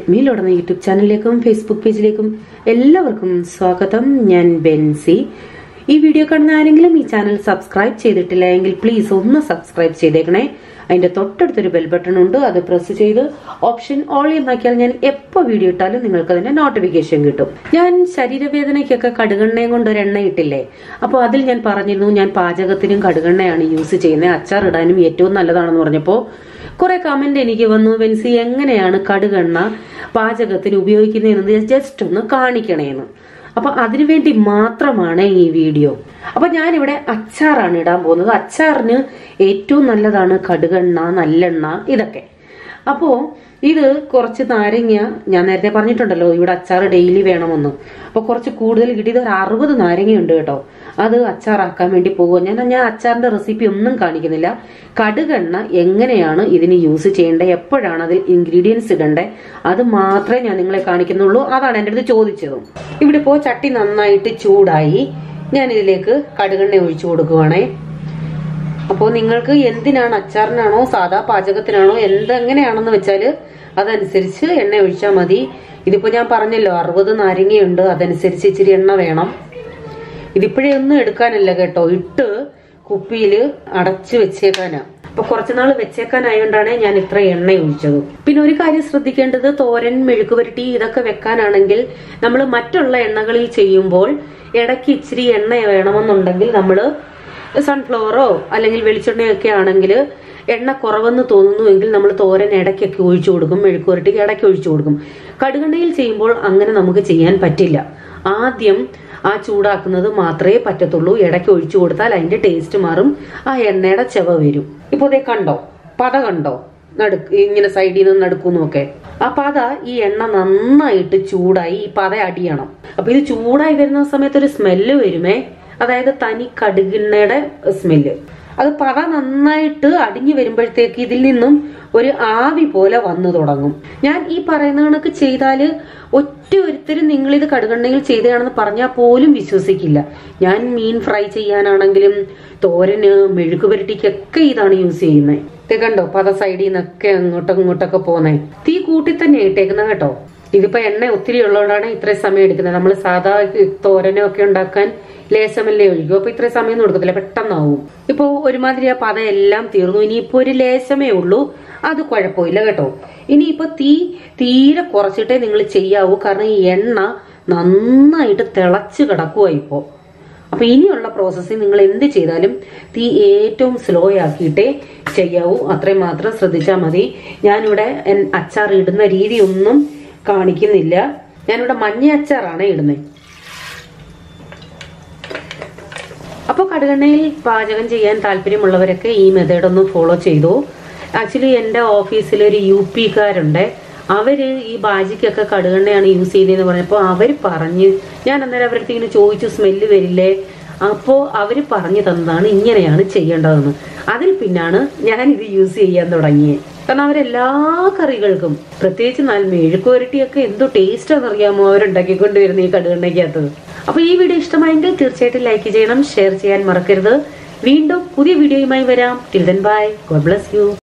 ടെക്മിയിലുടന YouTube ചാനലിലേക്കും Facebook പേജിലേക്കും എല്ലാവർക്കും സ്വാഗതം ഞാൻ ബെൻസി ഈ വീഡിയോ കാണുന്ന ആരെങ്കിലും ഈ ചാനൽ സബ്സ്ക്രൈബ് ചെയ്തിട്ടില്ല എങ്കിൽ പ്ലീസ് ഒന്ന് സബ്സ്ക്രൈബ് ചെയ്തേക്കണേ അതിന്റെ തൊട്ടടുത്തൊരു ബെൽ ബട്ടൺ ഉണ്ട് അത് പ്രസ് ചെയ്ത് ഓപ്ഷൻ ഓൾ എന്നാക്കിയാൽ ഞാൻ എപ്പോൾ വീഡിയോ ഇട്ടാലും നിങ്ങൾക്ക് അതിന്റെ നോട്ടിഫിക്കേഷൻ കിട്ടും ഞാൻ ശരീരവേദനയ്ക്കൊക്കെ കടുകെണ്ണയും കൊണ്ട് ഒരു എണ്ണ ഇട്ടില്ലേ അപ്പോൾ അതിൽ ഞാൻ പറഞ്ഞിരുന്നു ഞാൻ പാചകത്തിനും കടുകെണ്ണയാണ് യൂസ് ചെയ്യുന്നത് അച്ചാർ ഇടാനും ഏറ്റവും നല്ലതാണെന്ന് പറഞ്ഞപ്പോൾ കുറെ കമന്റ് എനിക്ക് വന്നു വെൻസി എങ്ങനെയാണ് കടുകെണ്ണ പാചകത്തിന് ഉപയോഗിക്കുന്നതെന്ന് ജസ്റ്റ് ഒന്ന് കാണിക്കണേന്ന് അപ്പൊ അതിനുവേണ്ടി മാത്രമാണ് ഈ വീഡിയോ അപ്പൊ ഞാനിവിടെ അച്ചാറാണ് ഇടാൻ പോകുന്നത് അച്ചാറിന് ഏറ്റവും നല്ലതാണ് കടുകെണ്ണ നല്ലെണ്ണ ഇതൊക്കെ അപ്പോ ഇത് കുറച്ച് നാരങ്ങ ഞാൻ നേരത്തെ പറഞ്ഞിട്ടുണ്ടല്ലോ ഇവിടെ അച്ചാർ ഡെയിലി വേണമെന്ന് അപ്പൊ കുറച്ച് കൂടുതൽ കിട്ടിയത് ഒരു അറുപത് നാരങ്ങയുണ്ട് കേട്ടോ അത് അച്ചാറാക്കാൻ വേണ്ടി പോകുക ഞാൻ ഞാൻ അച്ചാറിന്റെ റെസിപ്പി ഒന്നും കാണിക്കുന്നില്ല കടുകെണ്ണ എങ്ങനെയാണ് ഇതിന് യൂസ് ചെയ്യേണ്ടത് എപ്പോഴാണ് അതിൽ ഇൻഗ്രീഡിയൻസ് ഇടേണ്ടത് അത് മാത്രമേ ഞാൻ നിങ്ങളെ കാണിക്കുന്നുള്ളൂ അതാണ് എൻ്റെ അടുത്ത് ചോദിച്ചതും ഇവിടെ ഇപ്പോൾ ചട്ടി നന്നായിട്ട് ചൂടായി ഞാൻ ഇതിലേക്ക് കടുകെണ്ണ ഒഴിച്ചു കൊടുക്കുവാണേ അപ്പോൾ നിങ്ങൾക്ക് എന്തിനാണ് അച്ചാറിനാണോ സാധാ പാചകത്തിനാണോ എന്തെങ്ങനെയാണെന്ന് വെച്ചാൽ അതനുസരിച്ച് എണ്ണ ഒഴിച്ചാൽ മതി ഇതിപ്പോ ഞാൻ പറഞ്ഞല്ലോ അറുപത് നാരങ്ങയുണ്ട് അതനുസരിച്ച് ഇച്ചിരി എണ്ണ വേണം ഇതിപ്പോഴേ ഒന്നും എടുക്കാനല്ല കേട്ടോ ഇട്ട് കുപ്പിയിൽ അടച്ചു വെച്ചേക്കാനാ അപ്പൊ കുറച്ചുനാൾ വെച്ചേക്കാനായോണ്ടാണ് ഞാൻ ഇത്ര എണ്ണ ഒഴിച്ചത് പിന്നെ ഒരു കാര്യം ശ്രദ്ധിക്കേണ്ടത് തോരൻ മെഴുക്ക് പുരട്ടി ഇതൊക്കെ വെക്കാനാണെങ്കിൽ നമ്മൾ മറ്റുള്ള എണ്ണകളിൽ ചെയ്യുമ്പോൾ ഇടയ്ക്ക് ഇച്ചിരി എണ്ണ വേണമെന്നുണ്ടെങ്കിൽ നമ്മൾ സൺഫ്ലവറോ അല്ലെങ്കിൽ വെളിച്ചെണ്ണയൊക്കെ ആണെങ്കിൽ എണ്ണ കുറവെന്ന് തോന്നുന്നുവെങ്കിൽ നമ്മൾ തോരൻ ഇടയ്ക്കൊക്കെ ഒഴിച്ചു കൊടുക്കും മെഴുക്കുവരട്ടിക്ക് ഇടയ്ക്ക് ഒഴിച്ചു കൊടുക്കും കടുകെണ്ണയിൽ ചെയ്യുമ്പോൾ അങ്ങനെ നമുക്ക് ചെയ്യാൻ പറ്റില്ല ആദ്യം ആ ചൂടാക്കുന്നത് മാത്രമേ പറ്റത്തുള്ളൂ ഇടയ്ക്ക് ഒഴിച്ചു കൊടുത്താൽ അതിന്റെ ടേസ്റ്റ് മാറും ആ എണ്ണയുടെ ചെവ വരും ഇപ്പൊ ദേ കണ്ടോ പത കണ്ടോ നടുക്ക് ഇങ്ങനെ സൈഡിൽ നിന്ന് നടുക്കുന്നൊക്കെ ആ പത ഈ എണ്ണ നന്നായിട്ട് ചൂടായി ഈ പത അടിയണം അപ്പൊ ഇത് ചൂടായി വരുന്ന സമയത്ത് ഒരു സ്മെല്ല് വരുമേ അതായത് തനി കടുകിണ്ണയുടെ സ്മെല്ല് അത് പത നന്നായിട്ട് അടിഞ്ഞു വരുമ്പോഴത്തേക്ക് ഇതിൽ നിന്നും ഒരു ആവി പോലെ വന്നു തുടങ്ങും ഞാൻ ഈ പറയുന്ന കണക്ക് ചെയ്താല് ഒറ്റ ഒരുത്തരും നിങ്ങൾ ഇത് കടുകെണ്ണയിൽ ചെയ്തതാണെന്ന് പറഞ്ഞാൽ പോലും വിശ്വസിക്കില്ല ഞാൻ മീൻ ഫ്രൈ ചെയ്യാനാണെങ്കിലും തോരന് മെഴുക്ക് പുരട്ടിക്കൊക്കെ ഇതാണ് യൂസ് ചെയ്യുന്നത് ഇത് കണ്ടോ പത സൈഡിൽ നിന്നൊക്കെ അങ്ങോട്ടും ഇങ്ങോട്ടൊക്കെ പോന്നേ തീ കൂട്ടി തന്നെ ഇട്ടേക്കുന്ന കേട്ടോ ഇതിപ്പോ എണ്ണ ഒത്തിരി ഉള്ളതുകൊണ്ടാണ് ഇത്രയും സമയം എടുക്കുന്നത് നമ്മൾ സാധാ തോരനും ഒക്കെ ഉണ്ടാക്കാൻ ലേശമല്ലേ ഒഴിക്കും അപ്പൊ ഇത്രയും സമയം ഒന്നും എടുക്കത്തില്ല പെട്ടെന്നാവും ഇപ്പൊ ഒരുമാതിരി ആ പത എല്ലാം തീർന്നു ഇനിയിപ്പോ ഒരു ലേശമേ ഉള്ളൂ അത് കുഴപ്പമില്ല കേട്ടോ ഇനിയിപ്പോ തീ തീരെ കുറച്ചിട്ടേ നിങ്ങൾ ചെയ്യാവൂ കാരണം ഈ എണ്ണ നന്നായിട്ട് തിളച്ച് കിടക്കുക ഇപ്പോ അപ്പൊ ഇനിയുള്ള പ്രോസസ്സിൽ നിങ്ങൾ എന്ത് ചെയ്താലും തീ ഏറ്റവും സ്ലോ ആക്കിയിട്ടേ ചെയ്യാവൂ അത്രയും മാത്രം ശ്രദ്ധിച്ചാൽ മതി ഞാനിവിടെ അച്ചാർ ഇടുന്ന രീതി ഒന്നും കാണിക്കുന്നില്ല ഞാനിവിടെ മഞ്ഞ അച്ചാറാണ് ഇടുന്നത് അപ്പോൾ കടുകെണ്ണയിൽ പാചകം ചെയ്യാൻ താല്പര്യമുള്ളവരൊക്കെ ഈ മെത്തേഡ് ഒന്ന് ഫോളോ ചെയ്തു ആക്ച്വലി എൻ്റെ ഓഫീസിൽ ഒരു യു പിക്കാരുണ്ട് അവര് ഈ ബാജിക്കൊക്കെ കടുകെണ്ണയാണ് യൂസ് ചെയ്യുന്നതെന്ന് പറഞ്ഞപ്പോൾ അവർ പറഞ്ഞ് ഞാൻ അന്നേരം അവരുടെ ഇങ്ങനെ ചോദിച്ചു സ്മെല്ല് വരില്ലേ അപ്പോൾ അവർ പറഞ്ഞു തന്നതാണ് ഇങ്ങനെയാണ് ചെയ്യേണ്ടതെന്ന് അതിൽ പിന്നാണ് ഞാൻ ഇത് യൂസ് ചെയ്യാൻ തുടങ്ങിയത് കാരണം അവരെല്ലാ കറികൾക്കും പ്രത്യേകിച്ച് നല്ല മെഴുക്കുവരട്ടിയൊക്കെ എന്തോ ടേസ്റ്റ് ആണെന്നറിയാമോ അവരുണ്ടാക്കിക്കൊണ്ടുവരുന്ന ഈ കടുകെണ്ണയ്ക്കകത്ത് അപ്പൊ ഈ വീഡിയോ ഇഷ്ടമായെങ്കിൽ തീർച്ചയായിട്ടും ലൈക്ക് ചെയ്യണം ഷെയർ ചെയ്യാൻ മറക്കരുത് വീണ്ടും പുതിയ വീഡിയോയുമായി വരാം till then bye God bless U